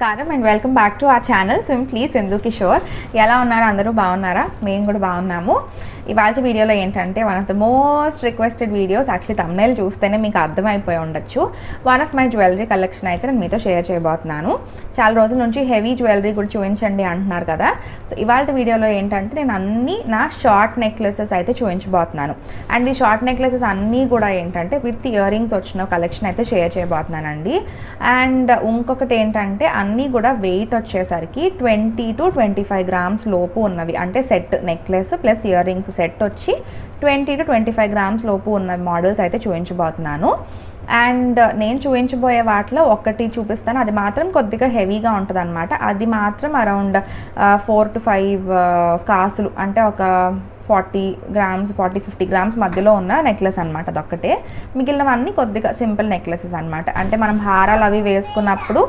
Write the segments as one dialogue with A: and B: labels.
A: నమస్కారం and welcome back to our channel simply Sindhu Kishore ఎలా ఉన్నారు అందరూ బాగున్నారా మేము కూడా బాగున్నాము ఇవాళ వీడియోలో ఏంటంటే one of the most requested videos actually thumbnail చూస్తేనే మీకు అర్థమైపోయి ఉండొచ్చు one of my jewellery collection అయితే నేను మీతో షేర్ చేయబోతున్నాను చాలా రోజుల నుంచి హెవీ జ్యువెలరీ కూడా చూపించండి అంటున్నారు కదా సో ఇవాళ వీడియోలో ఏంటంటే నేను అన్ని నా షార్ట్ నెక్లెసెస్ అయితే చూపించబోతున్నాను అండ్ ఈ షార్ట్ నెక్లెసెస్ అన్నీ కూడా ఏంటంటే విత్ ఇయర్ రింగ్స్ వచ్చిన కలెక్షన్ అయితే షేర్ చేయబోతున్నానండి అండ్ ఇంకొకటి ఏంటంటే అన్నీ కూడా వెయిట్ వచ్చేసరికి twenty two twenty five grams లోపు ఉన్నవి అంటే set necklace plus earrings set వచ్చి twenty two twenty five grams లోపు ఉన్న మోడల్స్ అయితే చూపించబోతున్నాను అండ్ నేను చూపించబోయే వాటిలో ఒకటి చూపిస్తాను అది మాత్రం కొద్దిగా హెవీగా ఉంటుంది అనమాట అది మాత్రం అరౌండ్ ఫోర్ టు ఫైవ్ కాసులు అంటే ఒక forty grams forty fifty grams మధ్యలో ఉన్న నెక్లెస్ అనమాట అదొక్కటే మిగిలినవన్నీ కొద్దిగా సింపుల్ నెక్లెసెస్ అనమాట అంటే మనం హారాలు అవి వేసుకున్నప్పుడు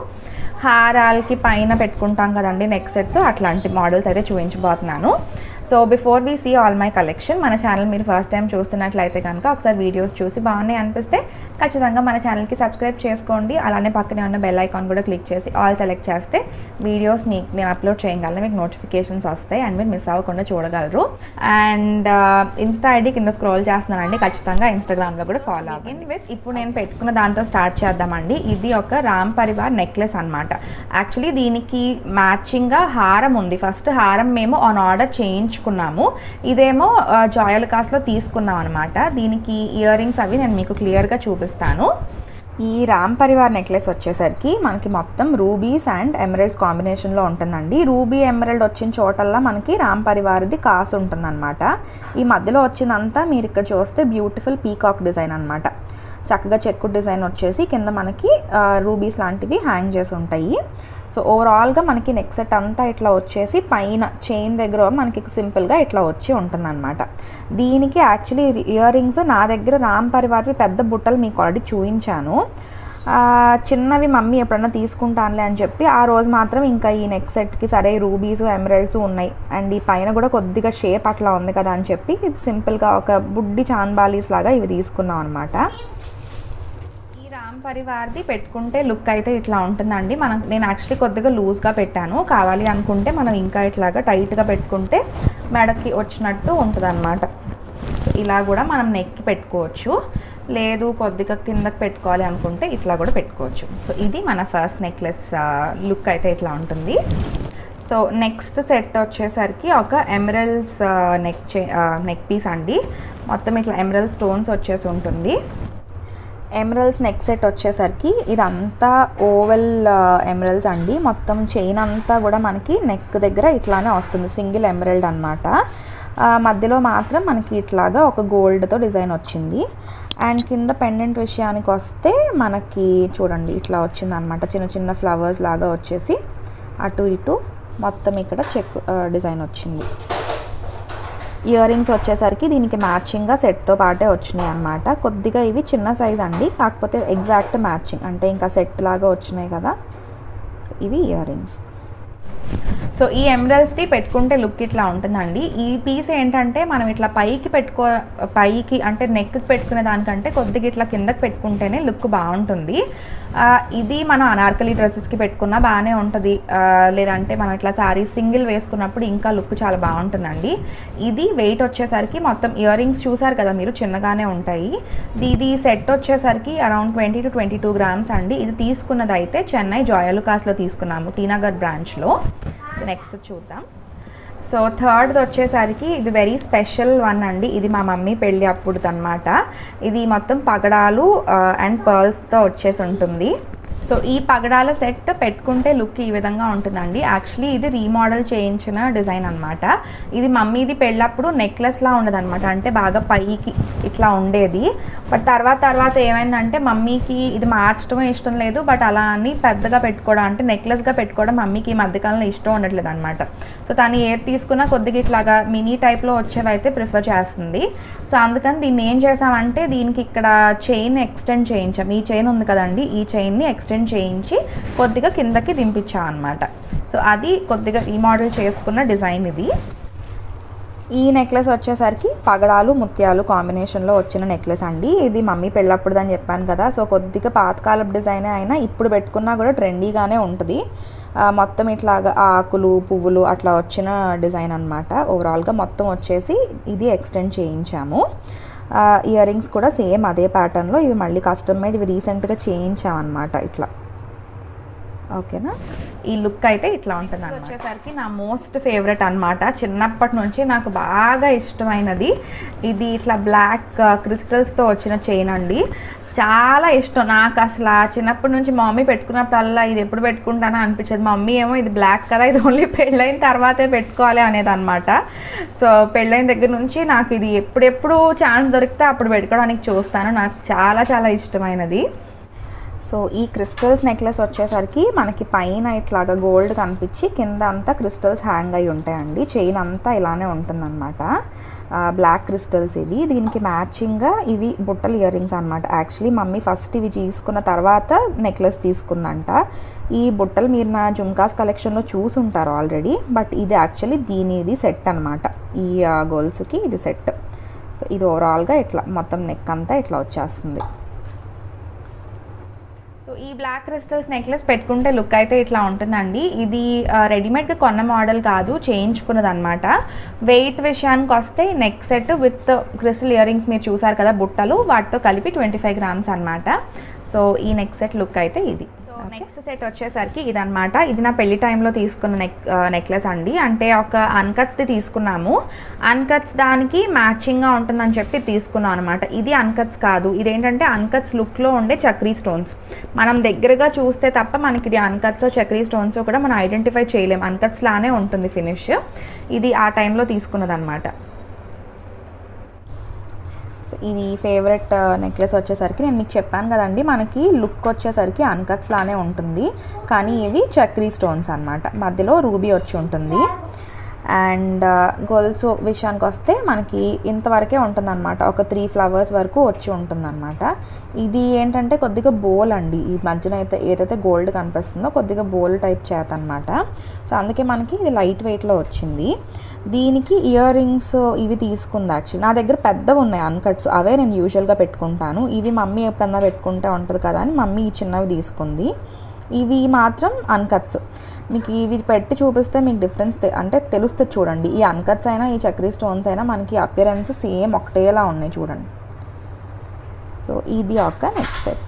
A: హారాలకి పైన పెట్టుకుంటాం కదండి నెక్ సెట్స్ అట్లాంటి మోడల్స్ అయితే చూపించబోతున్నాను so before we see all my collection మన ఛానల్ మీరు ఫస్ట్ టైం చూస్తున్నట్లయితే కనుక ఒకసారి వీడియోస్ చూసి బాగున్నాయి అనిపిస్తే ఖచ్చితంగా మన ఛానల్కి సబ్స్క్రైబ్ చేసుకోండి అలానే పక్కనే ఉన్న బెల్ ఐకాన్ కూడా క్లిక్ చేసి ఆల్ సెలెక్ట్ చేస్తే వీడియోస్ మీకు నేను అప్లోడ్ చేయగలను మీకు నోటిఫికేషన్స్ వస్తాయి అండ్ మీరు మిస్ అవ్వకుండా చూడగలరు అండ్ ఇన్స్టా ఐడి కింద స్క్రోల్ చేస్తున్నానండి ఖచ్చితంగా ఇన్స్టాగ్రామ్లో కూడా ఫాలో అవ్వండి విత్ ఇప్పుడు నేను పెట్టుకున్న దాంతో స్టార్ట్ చేద్దామండి ఇది ఒక రామ్ పరివార్ నెక్లెస్ అనమాట యాక్చువల్లీ దీనికి మ్యాచింగ్గా హారం ఉంది ఫస్ట్ హారం మేము ఆన్ ఆర్డర్ చేయించుకున్నాము ఇదేమో జాయల్ కాస్ట్లో తీసుకున్నాం అనమాట దీనికి ఇయర్ రింగ్స్ అవి నేను మీకు క్లియర్గా చూపిస్తాను ఈ రామ్ పరివార్ నెక్లెస్ వచ్చేసరికి మనకి మొత్తం రూబీస్ అండ్ ఎమరల్డ్స్ కాంబినేషన్లో ఉంటుందండి రూబీ ఎమరల్డ్ వచ్చిన చోటల్లా మనకి రామ్ పరివార్ది కాసు ఉంటుందన్నమాట ఈ మధ్యలో వచ్చిందంతా మీరు ఇక్కడ చూస్తే బ్యూటిఫుల్ పీకాక్ డిజైన్ అనమాట చక్కగా చెక్కు డిజైన్ వచ్చేసి కింద మనకి రూబీస్ లాంటివి హ్యాంగ్ చేసి ఉంటాయి సో ఓవరాల్గా మనకి నెక్ సెట్ అంతా ఇట్లా వచ్చేసి పైన చైన్ దగ్గర మనకి సింపుల్గా ఇట్లా వచ్చి ఉంటుందన్నమాట దీనికి యాక్చువల్లీ ఇయర్ రింగ్స్ నా దగ్గర రామ్ పరివార్వి పెద్ద బుట్టలు మీకు ఆల్రెడీ చూపించాను చిన్నవి మమ్మీ ఎప్పుడన్నా తీసుకుంటానులే అని చెప్పి ఆ రోజు మాత్రం ఇంకా ఈ నెక్ సెట్కి సరే రూబీస్ ఎమరల్డ్స్ ఉన్నాయి అండ్ ఈ పైన కూడా కొద్దిగా షేప్ అట్లా ఉంది కదా అని చెప్పి ఇది సింపుల్గా ఒక బుడ్డి చాన్బాలీస్ లాగా ఇవి తీసుకున్నాం అనమాట ఈ రామ్ పరివార్ది పెట్టుకుంటే లుక్ అయితే ఇట్లా ఉంటుందండి మనం నేను యాక్చువల్లీ కొద్దిగా లూజ్గా పెట్టాను కావాలి అనుకుంటే మనం ఇంకా ఇట్లాగా టైట్గా పెట్టుకుంటే మెడకి వచ్చినట్టు ఉంటుంది అనమాట సో ఇలా కూడా మనం నెక్కి పెట్టుకోవచ్చు లేదు కొద్దిగా కిందకి పెట్టుకోవాలి అనుకుంటే ఇట్లా కూడా పెట్టుకోవచ్చు సో ఇది మన ఫస్ట్ నెక్లెస్ లుక్ అయితే ఇట్లా ఉంటుంది సో నెక్స్ట్ సెట్ వచ్చేసరికి ఒక ఎమరల్స్ నెక్ చే నెక్ పీస్ అండి మొత్తం ఇట్లా ఎమరల్ స్టోన్స్ వచ్చేసి ఉంటుంది ఎమరల్స్ నెక్ సెట్ వచ్చేసరికి ఇదంతా ఓవెల్ ఎమరల్స్ అండి మొత్తం చైన్ అంతా కూడా మనకి నెక్ దగ్గర ఇట్లానే వస్తుంది సింగిల్ ఎమరల్డ్ అనమాట మధ్యలో మాత్రం మనకి ఇట్లాగా ఒక గోల్డ్తో డిజైన్ వచ్చింది అండ్ కింద పెండెంట్ విషయానికి వస్తే మనకి చూడండి ఇట్లా వచ్చింది అనమాట చిన్న చిన్న ఫ్లవర్స్ లాగా వచ్చేసి అటు ఇటు మొత్తం ఇక్కడ చెక్ డిజైన్ వచ్చింది ఇయర్ రింగ్స్ వచ్చేసరికి దీనికి మ్యాచింగ్గా సెట్తో పాటే వచ్చినాయి అనమాట కొద్దిగా ఇవి చిన్న సైజ్ అండి కాకపోతే ఎగ్జాక్ట్ మ్యాచింగ్ అంటే ఇంకా సెట్ లాగా వచ్చినాయి కదా ఇవి ఇయర్ రింగ్స్ సో ఈ ఎమరల్స్ది పెట్టుకుంటే లుక్ ఇట్లా ఉంటుందండి ఈ పీస్ ఏంటంటే మనం ఇట్లా పైకి పెట్టుకో పైకి అంటే నెక్కి పెట్టుకునే దానికంటే కొద్దిగా ఇట్లా కిందకి పెట్టుకుంటేనే లుక్ బాగుంటుంది ఇది మనం అనార్కలి డ్రెస్సెస్కి పెట్టుకున్నా బాగానే ఉంటుంది లేదంటే మనం ఇట్లా శారీ సింగిల్ వేసుకున్నప్పుడు ఇంకా లుక్ చాలా బాగుంటుందండి ఇది వెయిట్ వచ్చేసరికి మొత్తం ఇయర్ రింగ్స్ చూసారు కదా మీరు చిన్నగానే ఉంటాయి ఇది సెట్ వచ్చేసరికి around twenty two twenty two grams అండి ఇది తీసుకున్నది అయితే చెన్నై జాయలుకాస్లో తీసుకున్నాము టీనగర్ బ్రాంచ్లో నెక్స్ట్ చూద్దాం సో థర్డ్ది వచ్చేసరికి ఇది వెరీ స్పెషల్ వన్ అండి ఇది మా మమ్మీ పెళ్ళి అప్పుడు అనమాట ఇది మొత్తం పగడాలు అండ్ పర్ల్స్తో వచ్చేసి ఉంటుంది సో ఈ పగడాల సెట్ పెట్టుకుంటే లుక్ ఈ విధంగా ఉంటుందండి యాక్చువల్లీ ఇది రీమోడల్ చేయించిన డిజైన్ అనమాట ఇది మమ్మీది పెళ్ళప్పుడు నెక్లెస్లా ఉండదన్నమాట అంటే బాగా పైకి ఇట్లా ఉండేది బట్ తర్వాత తర్వాత ఏమైందంటే మమ్మీకి ఇది మార్చడం ఇష్టం లేదు బట్ అలా అని పెద్దగా పెట్టుకోవడం అంటే నెక్లెస్గా పెట్టుకోవడం మమ్మీకి ఈ మధ్యకాలంలో ఇష్టం ఉండట్లేదు అనమాట సో తను ఏది తీసుకున్నా కొద్దిగా ఇట్లాగా మినీ టైప్లో వచ్చేవి అయితే ప్రిఫర్ చేస్తుంది సో అందుకని దీన్ని ఏం చేసామంటే దీనికి ఇక్కడ చైన్ ఎక్స్టెండ్ చేయించాం ఈ చైన్ ఉంది కదండి ఈ చైన్ని ఎక్స్టెండ్ చేయించి కొద్దిగా కిందకి దింపించాం అనమాట సో అది కొద్దిగా రీమోడల్ చేసుకున్న డిజైన్ ఇది ఈ నెక్లెస్ వచ్చేసరికి పగడాలు ముత్యాలు కాంబినేషన్లో వచ్చిన నెక్లెస్ అండి ఇది మమ్మీ పెళ్ళప్పుడుదని చెప్పాను కదా సో కొద్దిగా పాతకాలపు డిజైన్ అయినా ఇప్పుడు పెట్టుకున్నా కూడా ట్రెండీగానే ఉంటుంది ఆ, మొత్తం ఇట్లాగా ఆకులు పువ్వులు అట్లా వచ్చిన డిజైన్ అనమాట ఓవరాల్గా మొత్తం వచ్చేసి ఇది ఎక్స్టెండ్ చేయించాము ఇయర్ రింగ్స్ కూడా సేమ్ అదే ప్యాటర్న్లో ఇవి మళ్ళీ కస్టమ్ మేడ్ ఇవి రీసెంట్గా చేయించామన్నమాట ఇట్లా ఓకేనా ఈ లుక్ అయితే ఇట్లా ఉంటుంది వచ్చేసరికి నా మోస్ట్ ఫేవరెట్ అన్నమాట చిన్నప్పటి నుంచి నాకు బాగా ఇష్టమైనది ఇది ఇట్లా బ్లాక్ క్రిస్టల్స్తో వచ్చిన చైన్ అండి చాలా ఇష్టం నాకు అసలు ఆ చిన్నప్పటి నుంచి మా మమ్మీ పెట్టుకున్నప్పుడల్లా ఇది ఎప్పుడు పెట్టుకుంటానో అనిపించేది మా మమ్మీ ఏమో ఇది బ్లాక్ కదా ఇది ఓన్లీ పెళ్ళైన తర్వాతే పెట్టుకోవాలి అనేది అనమాట సో పెళ్ళైన దగ్గర నుంచి నాకు ఇది ఎప్పుడెప్పుడు ఛాన్స్ దొరికితే అప్పుడు పెట్టుకోవడానికి చూస్తాను నాకు చాలా చాలా ఇష్టమైనది సో ఈ క్రిస్టల్స్ నెక్లెస్ వచ్చేసరికి మనకి పైన ఇట్లాగా గోల్డ్ కనిపించి కింద అంతా క్రిస్టల్స్ హ్యాంగ్ అయి ఉంటాయండి చైన్ అంతా ఇలానే ఉంటుందన్నమాట బ్లాక్ క్రిస్టల్స్ ఇవి దీనికి మ్యాచింగ్గా ఇవి బుట్టలు ఇయర్ రింగ్స్ అనమాట యాక్చువల్లీ మమ్మీ ఫస్ట్ ఇవి తీసుకున్న తర్వాత నెక్లెస్ తీసుకుందంట ఈ బుట్టలు మీరు నా జుమ్కాస్ కలెక్షన్లో చూసుంటారు ఆల్రెడీ బట్ ఇది యాక్చువల్లీ దీనిది సెట్ అనమాట ఈ గోల్స్కి ఇది సెట్ సో ఇది ఓవరాల్గా ఇట్లా మొత్తం నెక్ అంతా ఇట్లా వచ్చేస్తుంది సో ఈ బ్లాక్ క్రిస్టల్స్ నెక్లెస్ పెట్టుకుంటే లుక్ అయితే ఇట్లా ఉంటుందండి ఇది ఆ, రెడీమేడ్గా కొన్న మోడల్ కాదు చేయించుకున్నది అనమాట వెయిట్ విషయానికి వస్తే neck set with crystal ear rings మీరు చూసారు కదా బుట్టలు వాటితో కలిపి ట్వంటీ ఫైవ్ గ్రామ్స్ అనమాట సో ఈ నెక్ సెట్ లుక్ అయితే ఇది సో నెక్స్ట్ సెట్ వచ్చేసరికి ఇదనమాట ఇది నా పెళ్లి టైంలో తీసుకున్న నెక్ నెక్లెస్ అండి అంటే ఒక అన్కట్స్ది తీసుకున్నాము అన్కట్స్ దానికి మ్యాచింగ్గా ఉంటుందని చెప్పి తీసుకున్నాం అనమాట ఇది అన్కట్స్ కాదు ఇదేంటంటే అన్కట్స్ లుక్లో ఉండే చక్రీ స్టోన్స్ మనం దగ్గరగా చూస్తే తప్ప మనకి ఇది అన్కట్స్ చక్రీ స్టోన్స్ కూడా మనం ఐడెంటిఫై చేయలేం అన్కట్స్ లానే ఉంటుంది ఫినిష్ ఇది ఆ టైంలో తీసుకున్నది అనమాట సో ఇది ఫేవరెట్ నెక్లెస్ వచ్చేసరికి నేను మీకు చెప్పాను కదండి మనకి లుక్ వచ్చేసరికి అన్కట్స్ లానే ఉంటుంది కానీ ఇవి చక్రీ స్టోన్స్ అన్నమాట మధ్యలో రూబీ వచ్చి ఉంటుంది అండ్ గోల్స్ విషయానికి వస్తే మనకి ఇంతవరకే ఉంటుందన్నమాట ఒక త్రీ ఫ్లవర్స్ వరకు వచ్చి ఉంటుందన్నమాట ఇది ఏంటంటే కొద్దిగా బోల్ అండి ఈ మధ్యన అయితే ఏదైతే గోల్డ్ కనిపిస్తుందో కొద్దిగా బోల్ టైప్ చేత అనమాట సో అందుకే మనకి ఇది లైట్ వెయిట్లో వచ్చింది దీనికి ఇయర్ రింగ్స్ ఇవి తీసుకుంది యాక్చువల్లీ నా దగ్గర పెద్దవి ఉన్నాయి అన్కట్స్ అవే నేను యూజువల్గా పెట్టుకుంటాను ఇవి మమ్మీ ఎప్పుడన్నా పెట్టుకుంటే ఉంటుంది కదా అని మమ్మీ ఈ చిన్నవి తీసుకుంది ఇవి మాత్రం అన్కట్స్ మీకు ఇవి పెట్టి చూపిస్తే మీకు డిఫరెన్స్ తె- అంటే తెలుస్తుంది చూడండి ఈ అన్కట్స్ అయినా ఈ చక్రీ స్టోన్స్ అయినా మనకి అపియరెన్స్ సేమ్ ఒకటేలా ఉన్నాయి చూడండి సో ఇది ఒక నెక్ సెట్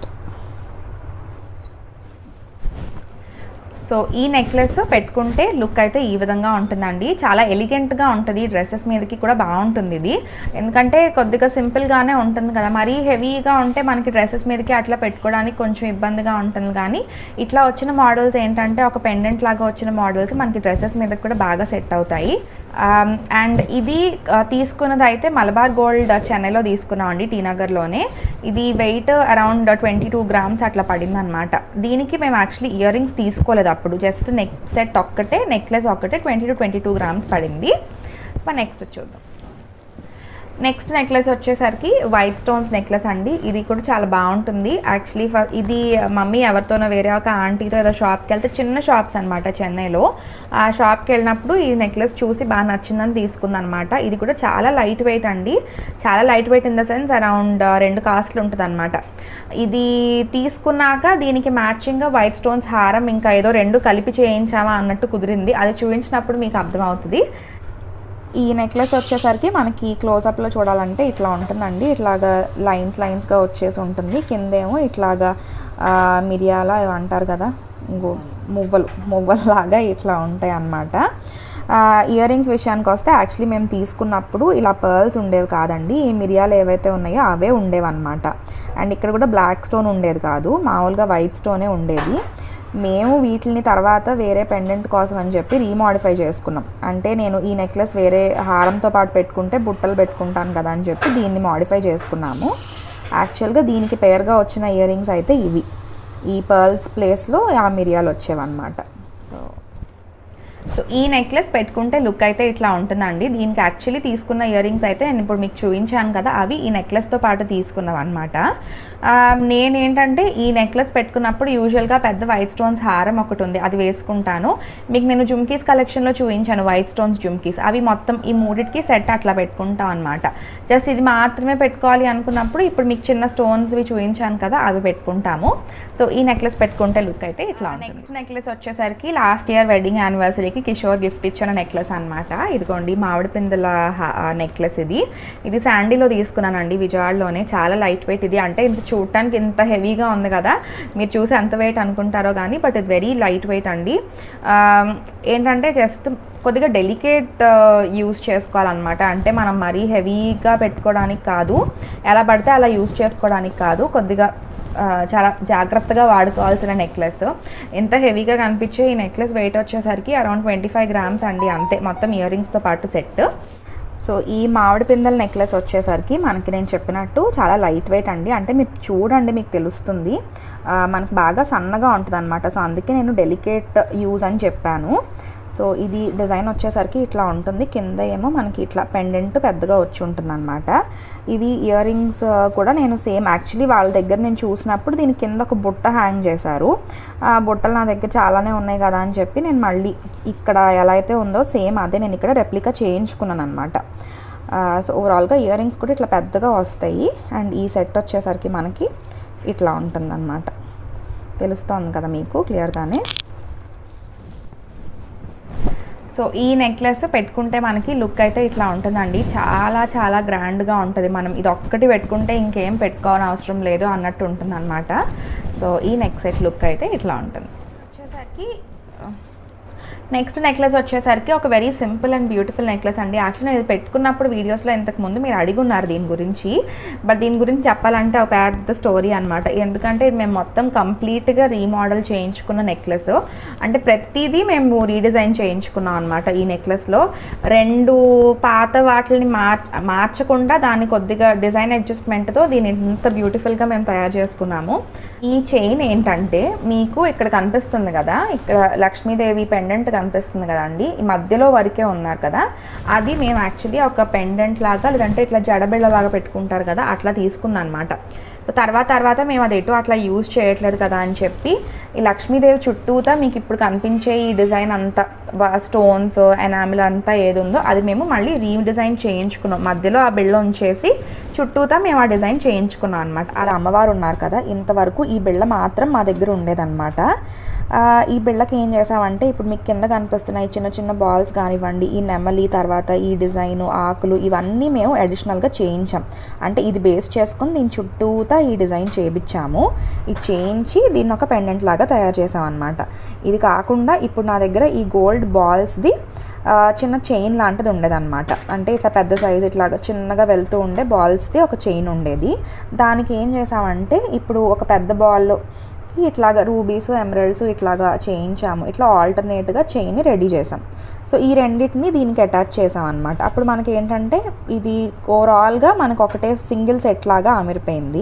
A: సో ఈ నెక్లెస్ పెట్టుకుంటే లుక్ అయితే ఈ విధంగా ఉంటుందండి చాలా ఎలిగెంట్గా ఉంటుంది డ్రెస్సెస్ మీదకి కూడా బాగుంటుంది ఇది ఎందుకంటే కొద్దిగా సింపుల్గానే ఉంటుంది కదా మరీ హెవీగా ఉంటే మనకి డ్రెస్సెస్ మీదకి అట్లా పెట్టుకోవడానికి కొంచెం ఇబ్బందిగా ఉంటుంది కానీ ఇట్లా వచ్చిన మోడల్స్ ఏంటంటే ఒక పెండెంట్ లాగా వచ్చిన మోడల్స్ మనకి డ్రెస్సెస్ మీదకి కూడా బాగా సెట్ అవుతాయి అండ్ ఇది ఆ, తీసుకున్నది అయితే మలబార్ గోల్డ్ చెన్నైలో తీసుకున్నాం అండి టీ నగర్లోనే ఇది weight around twenty two grams అట్లా పడింది అనమాట దీనికి మేము యాక్చువల్లీ ఇయర్ రింగ్స్ తీసుకోలేదు అప్పుడు జస్ట్ నెక్ సెట్ ఒక్కటే నెక్లెస్ ఒక్కటే twenty two twenty two grams పడింది నెక్స్ట్ చూద్దాం నెక్స్ట్ నెక్లెస్ వచ్చేసరికి వైట్ స్టోన్స్ నెక్లెస్ అండి ఇది కూడా చాలా బాగుంటుంది యాక్చువల్లీ ఫ ఇది మమ్మీ ఎవరితోనో వేరే ఒక ఆంటీతో ఏదో షాప్కి వెళ్తే చిన్న షాప్స్ అనమాట చెన్నైలో ఆ షాప్కి వెళ్ళినప్పుడు ఈ నెక్లెస్ చూసి బాగా నచ్చిందని తీసుకుందనమాట ఇది కూడా చాలా లైట్ వెయిట్ అండి చాలా light weight in the sense around రెండు కాస్ట్లు ఉంటుంది అనమాట ఇది తీసుకున్నాక దీనికి మ్యాచింగ్గా వైట్ స్టోన్స్ హారం ఇంకా ఏదో రెండు కలిపి చేయించామా అన్నట్టు కుదిరింది అది చూపించినప్పుడు మీకు అర్థమవుతుంది ఈ నెక్లెస్ వచ్చేసరికి మనకి క్లోజప్లో చూడాలంటే ఇట్లా ఉంటుందండి ఇట్లాగా లైన్స్ లైన్స్గా వచ్చేసి ఉంటుంది కిందేమో ఇట్లాగా ఆ, మిరియాల ఇవి అంటారు కదా ఇంకో మువ్వలు మువ్వల్లాగా ఇట్లా ఉంటాయి అన్నమాట ఇయర్ రింగ్స్ విషయానికి వస్తే యాక్చువల్లీ మేము తీసుకున్నప్పుడు ఇలా పర్ల్స్ ఉండేవి కాదండి ఈ మిరియాలు ఏవైతే ఉన్నాయో అవే ఉండేవి అనమాట అండ్ ఇక్కడ కూడా బ్లాక్ స్టోన్ ఉండేది కాదు మామూలుగా వైట్ స్టోనే ఉండేది మేము వీటిని తర్వాత వేరే పెండెంట్ కోసం అని చెప్పి రీమాడిఫై చేసుకున్నాం అంటే నేను ఈ నెక్లెస్ వేరే హారంతో పాటు పెట్టుకుంటే బుట్టలు పెట్టుకుంటాను కదా అని చెప్పి దీన్ని మాడిఫై చేసుకున్నాము యాక్చువల్గా దీనికి పేరుగా వచ్చిన ఇయర్ రింగ్స్ అయితే ఇవి ఈ పర్ల్స్ ప్లేస్లో ఆ మిరియాలు వచ్చేవన్నమాట సో సో ఈ నెక్లెస్ పెట్టుకుంటే లుక్ అయితే ఇట్లా ఉంటుందండి దీనికి యాక్చువల్లీ తీసుకున్న ఇయర్ రింగ్స్ అయితే నేను ఇప్పుడు మీకు చూపించాను కదా అవి ఈ నెక్లెస్తో పాటు తీసుకున్నాం అనమాట నేనేంటంటే ఈ నెక్లెస్ పెట్టుకున్నప్పుడు యూజువల్గా పెద్ద వైట్ స్టోన్స్ హారం ఒకటి ఉంది అది వేసుకుంటాను మీకు నేను జుమ్కీస్ కలెక్షన్లో చూపించాను వైట్ స్టోన్స్ జుమ్కీస్ అవి మొత్తం ఈ మూడిటికి సెట్ అట్లా పెట్టుకుంటాం అనమాట జస్ట్ ఇది మాత్రమే పెట్టుకోవాలి అనుకున్నప్పుడు ఇప్పుడు మీకు చిన్న స్టోన్స్వి చూపించాను కదా అవి పెట్టుకుంటాము సో ఈ నెక్లెస్ పెట్టుకుంటే లుక్ అయితే ఇట్లా నెక్స్ట్ నెక్లెస్ వచ్చేసరికి లాస్ట్ ఇయర్ వెడ్డింగ్ యానివర్సరీకి కిషోర్ గిఫ్ట్ ఇచ్చిన నెక్లెస్ అనమాట ఇదిగోండి మామిడి పిందెల నెక్లెస్ ఇది ఇది శాండీలో తీసుకున్నానండి విజయవాడలోనే చాలా లైట్ వెయిట్ ఇది అంటే ఇంత చూడటానికి ఇంత హెవీగా ఉంది కదా మీరు చూసి ఎంత వెయిట్ అనుకుంటారో కానీ బట్ ఇది వెరీ లైట్ వెయిట్ అండి ఆ, ఏంటంటే జస్ట్ కొద్దిగా డెలికేట్ యూస్ చేసుకోవాలన్నమాట అంటే మనం మరీ హెవీగా పెట్టుకోవడానికి కాదు ఎలా పడితే అలా యూస్ చేసుకోవడానికి కాదు కొద్దిగా ఆ, చాలా జాగ్రత్తగా వాడుకోవాల్సిన నెక్లెస్ ఎంత హెవీగా కనిపించే ఈ నెక్లెస్ వెయిట్ వచ్చేసరికి అరౌండ్ ట్వంటీ ఫైవ్ గ్రామ్స్ అండి అంతే మొత్తం ఇయర్ రింగ్స్తో పాటు సెట్ సో ఈ మామిడి పిందెల నెక్లెస్ వచ్చేసరికి మనకి నేను చెప్పినట్టు చాలా లైట్ వెయిట్ అండి అంటే మీరు చూడండి మీకు తెలుస్తుంది ఆ, మనకి బాగా సన్నగా ఉంటుంది అనమాట సో అందుకే నేను డెలికేట్ యూజ్ అని చెప్పాను సో ఇది డిజైన్ వచ్చేసరికి ఇట్లా ఉంటుంది కింద ఏమో మనకి ఇట్లా పెండెంట్ పెద్దగా వచ్చి ఉంటుంది అనమాట ఇవి ఇయర్ రింగ్స్ కూడా నేను సేమ్ యాక్చువల్లీ వాళ్ళ దగ్గర నేను చూసినప్పుడు దీని కింద ఒక బుట్ట హ్యాంగ్ చేశారు ఆ బుట్టలు నా దగ్గర చాలానే ఉన్నాయి కదా అని చెప్పి నేను మళ్ళీ ఇక్కడ ఎలా అయితే ఉందో సేమ్ అదే నేను ఇక్కడ రెప్లికా చేయించుకున్నాను అనమాట సో ఓవరాల్గా ఇయర్ రింగ్స్ కూడా ఇట్లా పెద్దగా వస్తాయి అండ్ ఈ సెట్ వచ్చేసరికి మనకి ఇట్లా ఉంటుందన్నమాట తెలుస్తోంది కదా మీకు క్లియర్గానే సో ఈ నెక్లెస్ పెట్టుకుంటే మనకి లుక్ అయితే ఇట్లా ఉంటుందండి చాలా చాలా గ్రాండ్గా ఉంటుంది మనం ఇది ఒక్కటి పెట్టుకుంటే ఇంకేం పెట్టుకోవాలని అవసరం లేదు అన్నట్టు ఉంటుంది అనమాట సో ఈ నెక్ సెట్ లుక్ అయితే ఇట్లా ఉంటుంది వచ్చేసరికి నెక్స్ట్ నెక్లెస్ వచ్చేసరికి ఒక very simple and beautiful necklace అండి యాక్చువల్లీ నేను ఇది పెట్టుకున్నప్పుడు వీడియోస్లో ఇంతకు ముందు మీరు అడిగి ఉన్నారు దీని గురించి బట్ దీని గురించి చెప్పాలంటే ఒక పెద్ద స్టోరీ అనమాట ఎందుకంటే ఇది మేము మొత్తం కంప్లీట్గా రీమోడల్ చేయించుకున్న నెక్లెస్ అంటే ప్రతిదీ మేము రీడిజైన్ చేయించుకున్నాం అనమాట ఈ నెక్లెస్లో రెండు పాత వాటిని మార్ మార్చకుండా దాన్ని కొద్దిగా డిజైన్ అడ్జస్ట్మెంట్తో దీన్ని ఇంత బ్యూటిఫుల్గా మేము తయారు చేసుకున్నాము ఈ చైన్ ఏంటంటే మీకు ఇక్కడ కనిపిస్తుంది కదా ఇక్కడ లక్ష్మీదేవి పెండెంట్ కనిపిస్తుంది కదండి ఈ మధ్యలో వరకే ఉన్నారు కదా అది మేము యాక్చువల్లీ ఒక పెండెంట్ లాగా లేదంటే ఇట్లా జడబిళ్ళ లాగా పెట్టుకుంటారు కదా అట్లా తీసుకుంది అనమాట సో తర్వాత తర్వాత మేము అది ఎటు అట్లా యూజ్ చేయట్లేదు కదా అని చెప్పి ఈ లక్ష్మీదేవి చుట్టూతా మీకు ఇప్పుడు కనిపించే ఈ డిజైన్ అంతా స్టోన్స్ ఎనామిల్ అంతా ఏది ఉందో అది మేము మళ్ళీ రీడిజైన్ చేయించుకున్నాం మధ్యలో ఆ బిళ్ళ ఉంచేసి చుట్టూతా మేము ఆ డిజైన్ చేయించుకున్నాం అనమాట అది అమ్మవారు ఉన్నారు కదా ఇంతవరకు ఈ బిళ్ళ మాత్రం మా దగ్గర ఉండేదన్నమాట ఆ, ఈ బిళ్ళకి ఏం చేసామంటే ఇప్పుడు మీకు కింద కనిపిస్తున్నాయి చిన్న చిన్న బాల్స్ కానివ్వండి ఈ నెమలి తర్వాత ఈ డిజైన్ ఆకులు ఇవన్నీ మేము అడిషనల్గా చేయించాం అంటే ఇది బేస్ చేసుకొని దీని చుట్టూతా ఈ డిజైన్ చేయించాము ఇది చేయించి దీన్ని ఒక పెండెంట్ లాగా తయారు చేసాం అనమాట ఇది కాకుండా ఇప్పుడు నా దగ్గర ఈ గోల్డ్ బాల్స్ది ఆ, చిన్న చైన్ లాంటిది ఉండేదన్నమాట అంటే ఇట్లా పెద్ద సైజ్ ఇట్లాగా చిన్నగా వెళ్తూ ఉండే బాల్స్ది ఒక చైన్ ఉండేది దానికి ఏం చేసామంటే ఇప్పుడు ఒక పెద్ద బాల్లో ఇట్లాగా రూబీస్ ఎమరల్డ్స్ ఇట్లాగా చేయించాము ఇట్లా ఆల్టర్నేట్గా చైన్ రెడీ చేసాం సో ఈ రెండింటిని దీనికి అటాచ్ చేసాం అనమాట అప్పుడు మనకి ఏంటంటే ఇది ఓవరాల్గా మనకు ఒకటే సింగిల్ సెట్ లాగా అమిరిపోయింది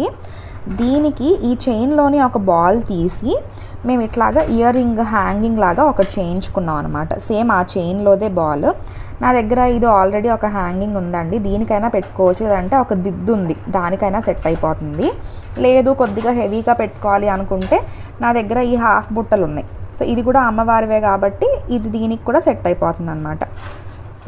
A: దీనికి ఈ చైన్లోని ఒక బాల్ తీసి మేము ఇట్లాగా ఇయర్ రింగ్ హ్యాంగింగ్ లాగా ఒకటి చేయించుకున్నాం అనమాట సేమ్ ఆ చైన్లోదే బాల్ నా దగ్గర ఇది ఆల్రెడీ ఒక హ్యాంగింగ్ ఉందండి దీనికైనా పెట్టుకోవచ్చు లేదంటే ఒక దిద్దు ఉంది దానికైనా సెట్ అయిపోతుంది లేదు కొద్దిగా హెవీగా పెట్టుకోవాలి అనుకుంటే నా దగ్గర ఈ హాఫ్ బుట్టలు ఉన్నాయి సో ఇది కూడా అమ్మవారివే కాబట్టి ఇది దీనికి కూడా సెట్ అయిపోతుంది అనమాట సో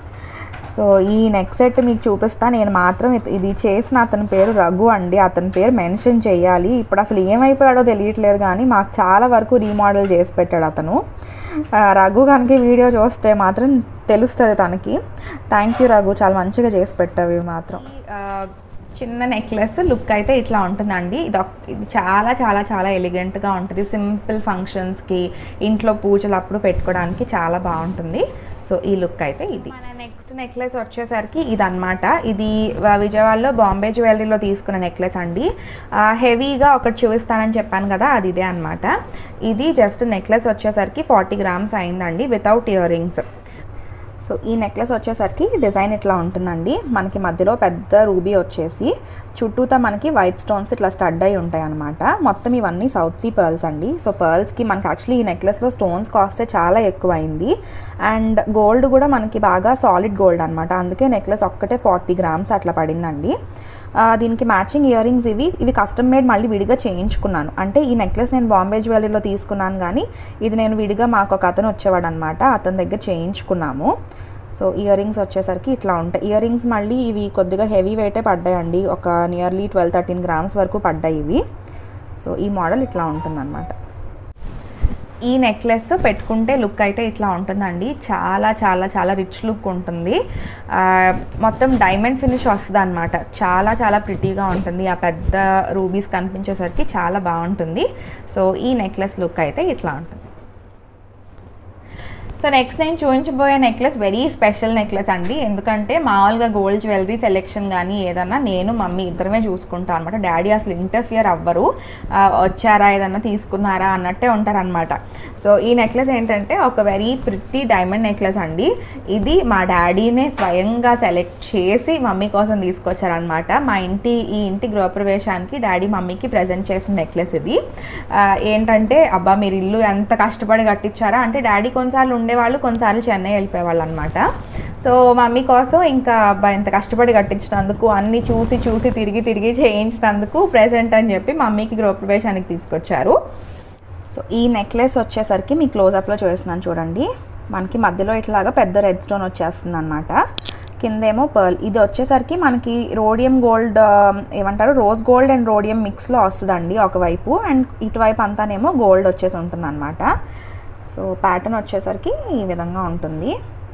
A: సో ఈ నెక్ సెట్ మీకు చూపిస్తా నేను మాత్రం ఇది- ఇది చేసిన అతని పేరు రఘు అండి అతని పేరు మెన్షన్ చేయాలి ఇప్పుడు అసలు ఏమైపోయాడో తెలియట్లేదు కానీ మాకు చాలా వరకు రీమోడల్ చేసి పెట్టాడు అతను ఆ, రఘు కనుక ఈ వీడియో చూస్తే మాత్రం తెలుస్తుంది తనకి థ్యాంక్ యూ రఘు చాలా మంచిగా చేసి పెట్టావు ఇవి మాత్రం చిన్న నెక్లెస్ లుక్ అయితే ఇట్లా ఉంటుందండి ఇది ఒక్- ఇది చాలా చాలా చాలా ఎలిగెంట్గా ఉంటుంది సింపుల్ ఫంక్షన్స్కి ఇంట్లో పూజలు అప్పుడు పెట్టుకోవడానికి చాలా బాగుంటుంది సో ఈ లుక్ అయితే ఇది మన నెక్స్ట్ నెక్లెస్ వచ్చేసరికి ఇదన్నమాట ఇది వ- విజయవాడలో బాంబే జ్యువెలరీలో తీసుకున్న నెక్లెస్ అండి ఆ, హెవీగా ఒకటి చూపిస్తానని చెప్పాను కదా అది ఇదే అనమాట ఇది జస్ట్ నెక్లెస్ వచ్చేసరికి ఫార్టీ గ్రామ్స్ అయిందండి వితౌట్ ఇయర్ రింగ్స్ సో ఈ నెక్లెస్ వచ్చేసరికి డిజైన్ ఇట్లా ఉంటుందండి మనకి మధ్యలో పెద్ద రూబీ వచ్చేసి చుట్టూతా మనకి వైట్ స్టోన్స్ ఇట్లా స్టడ్ అయి ఉంటాయి అనమాట మొత్తం ఇవన్నీ సౌత్ సీ పర్ల్స్ అండి సో పర్ల్స్కి మనకి యాక్చువల్లీ ఈ నెక్లెస్లో స్టోన్స్ కాస్ట్ చాలా ఎక్కువ అయింది అండ్ గోల్డ్ కూడా మనకి బాగా సాలిడ్ గోల్డ్ అనమాట అందుకే నెక్లెస్ ఒక్కటే ఫార్టీ గ్రామ్స్ అట్లా పడిందండి ఆ, దీనికి మ్యాచింగ్ ఇయర్ రింగ్స్ ఇవి ఇవి కస్టమ్ మేడ్ మళ్ళీ విడిగా చేయించుకున్నాను అంటే ఈ నెక్లెస్ నేను బాంబే జ్యువెలరీలో తీసుకున్నాను కానీ ఇది నేను విడిగా మాకు ఒక అతను వచ్చేవాడు అనమాట అతని దగ్గర చేయించుకున్నాము సో ఇయర్ రింగ్స్ వచ్చేసరికి ఇట్లా ఉంటాయి ఇయర్ రింగ్స్ మళ్ళీ ఇవి కొద్దిగా హెవీ వెయిటే పడ్డాయండి ఒక నియర్లీ ట్వెల్వ్ థర్టీన్ గ్రామ్స్ వరకు పడ్డాయి ఇవి సో ఈ మోడల్ ఇట్లా ఉంటుందన్నమాట ఈ నెక్లెస్ పెట్టుకుంటే లుక్ అయితే ఇట్లా ఉంటుందండి చాలా చాలా చాలా రిచ్ లుక్ ఉంటుంది ఆ, మొత్తం డైమండ్ ఫినిష్ వస్తుంది అనమాట చాలా చాలా ప్రిటీగా ఉంటుంది ఆ పెద్ద రూబీస్ కనిపించేసరికి చాలా బాగుంటుంది సో ఈ నెక్లెస్ లుక్ అయితే ఇట్లా ఉంటుంది సో నెక్స్ట్ నేను చూపించబోయే నెక్లెస్ వెరీ స్పెషల్ నెక్లెస్ అండి ఎందుకంటే మామూలుగా గోల్డ్ జ్యువెలరీ సెలెక్షన్ కానీ ఏదన్నా నేను మమ్మీ ఇద్దరమే చూసుకుంటాం అనమాట డాడీ అసలు ఇంటర్ఫియర్ అవ్వరు ఆ, వచ్చారా ఏదన్నా తీసుకున్నారా అన్నట్టే ఉంటారనమాట సో ఈ నెక్లెస్ ఏంటంటే ఒక వెరీ ప్రిట్టి డైమండ్ నెక్లెస్ అండి ఇది మా డాడీనే స్వయంగా సెలెక్ట్ చేసి మమ్మీ కోసం తీసుకొచ్చారనమాట మా ఇంటి ఈ ఇంటి గృహప్రవేశానికి డాడీ మమ్మీకి ప్రజెంట్ చేసిన నెక్లెస్ ఇది ఆ, ఏంటంటే అబ్బా మీరు ఇల్లు ఎంత కష్టపడి కట్టించారా అంటే డాడీ కొన్నిసార్లు ఉండేవాళ్ళు కొన్నిసార్లు చెన్నై వెళ్ళిపోయేవాళ్ళు అనమాట సో మమ్మీ కోసం ఇంకా అబ్బా ఎంత కష్టపడి కట్టించినందుకు అన్నీ చూసి చూసి తిరిగి తిరిగి చేయించినందుకు ప్రెసెంట్ అని చెప్పి మమ్మీకి గృహప్రవేశానికి తీసుకొచ్చారు సో ఈ నెక్లెస్ వచ్చేసరికి మీ క్లోజప్లో చూస్తున్నాను చూడండి మనకి మధ్యలో ఇట్లాగా పెద్ద రెడ్ స్టోన్ వచ్చేస్తుంది అనమాట కిందేమో పర్ల్ ఇది వచ్చేసరికి మనకి రోడియం గోల్డ్ ఆ, ఏమంటారు రోజ్ గోల్డ్ అండ్ రోడియం మిక్స్లో వస్తుందండి ఒకవైపు అండ్ ఇటువైపు అంతానేమో గోల్డ్ వచ్చేసి ఉంటుంది అనమాట సో ప్యాటర్న్ వచ్చేసరికి ఈ విధంగా ఉంటుంది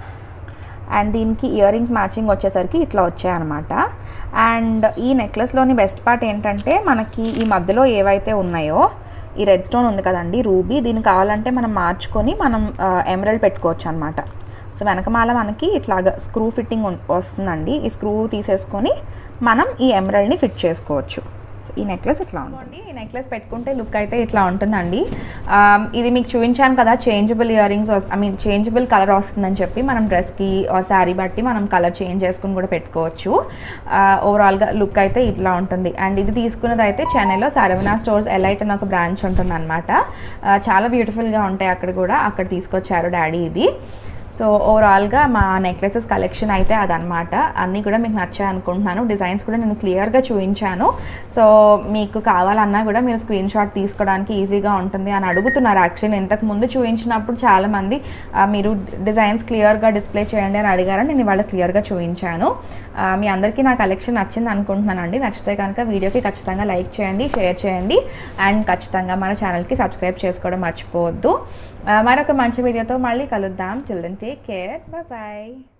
A: అండ్ దీనికి ఇయర్ రింగ్స్ మ్యాచింగ్ వచ్చేసరికి ఇట్లా వచ్చాయన్నమాట అండ్ ఈ నెక్లెస్లోని బెస్ట్ పార్ట్ ఏంటంటే మనకి ఈ మధ్యలో ఏవైతే ఉన్నాయో ఈ రెడ్ స్టోన్ ఉంది కదండి రూబీ దీన్ని కావాలంటే మనం మార్చుకొని మనం ఎమరల్డ్ పెట్టుకోవచ్చు అనమాట సో వెనకమాల మనకి ఇట్లాగా స్క్రూ ఫిట్టింగ్ ఉం- వస్తుందండి ఈ స్క్రూ తీసేసుకొని మనం ఈ ఎమరల్డ్ని ఫిట్ చేసుకోవచ్చు సో ఈ నెక్లెస్ ఇట్లా ఉంటుంది ఈ నెక్లెస్ పెట్టుకుంటే లుక్ అయితే ఇట్లా ఉంటుందండి ఆమ్, ఇది మీకు చూపించాను కదా changeable ear rings I mean changeable colour వస్తుందని చెప్పి మనం డ్రెస్కి ఆర్ శారీ బట్టి మనం కలర్ చేంజ్ చేసుకుని కూడా పెట్టుకోవచ్చు ఓవరాల్గా లుక్ అయితే ఇట్లా ఉంటుంది అండ్ ఇది తీసుకున్నది అయితే చెన్నైలో సరవనా స్టోర్స్ ఎలైట్ అని ఒక బ్రాంచ్ ఉంటుంది అనమాట చాలా బ్యూటిఫుల్గా ఉంటాయి అక్కడ కూడా అక్కడ తీసుకొచ్చారు డాడీ ఇది సో ఓవరాల్గా మా నెక్లెసెస్ కలెక్షన్ అయితే అదనమాట అన్నీ కూడా మీకు నచ్చాయి అనుకుంటున్నాను డిజైన్స్ కూడా నేను క్లియర్గా చూపించాను సో మీకు కావాలన్నా కూడా మీరు స్క్రీన్ షాట్ తీసుకోవడానికి ఈజీగా ఉంటుంది అని అడుగుతున్నారు యాక్చువల్లీ ఇంతకు ముందు చూపించినప్పుడు చాలామంది ఆ, మీరు డిజైన్స్ క్లియర్గా డిస్ప్లే చేయండి అని అడిగారని నేను ఇవాళ క్లియర్గా చూపించాను ఆ, మీ అందరికీ నా కలెక్షన్ నచ్చింది అనుకుంటున్నానండి నచ్చితే కనుక వీడియోకి ఖచ్చితంగా లైక్ చేయండి షేర్ చేయండి అండ్ ఖచ్చితంగా మన ఛానల్కి సబ్స్క్రైబ్ చేసుకోవడం మర్చిపోవద్దు ఆ, మరొక మంచి వీడియోతో మళ్ళీ కలుద్దాం చిల్డ్రన్ టేక్ కేర్ బాయ్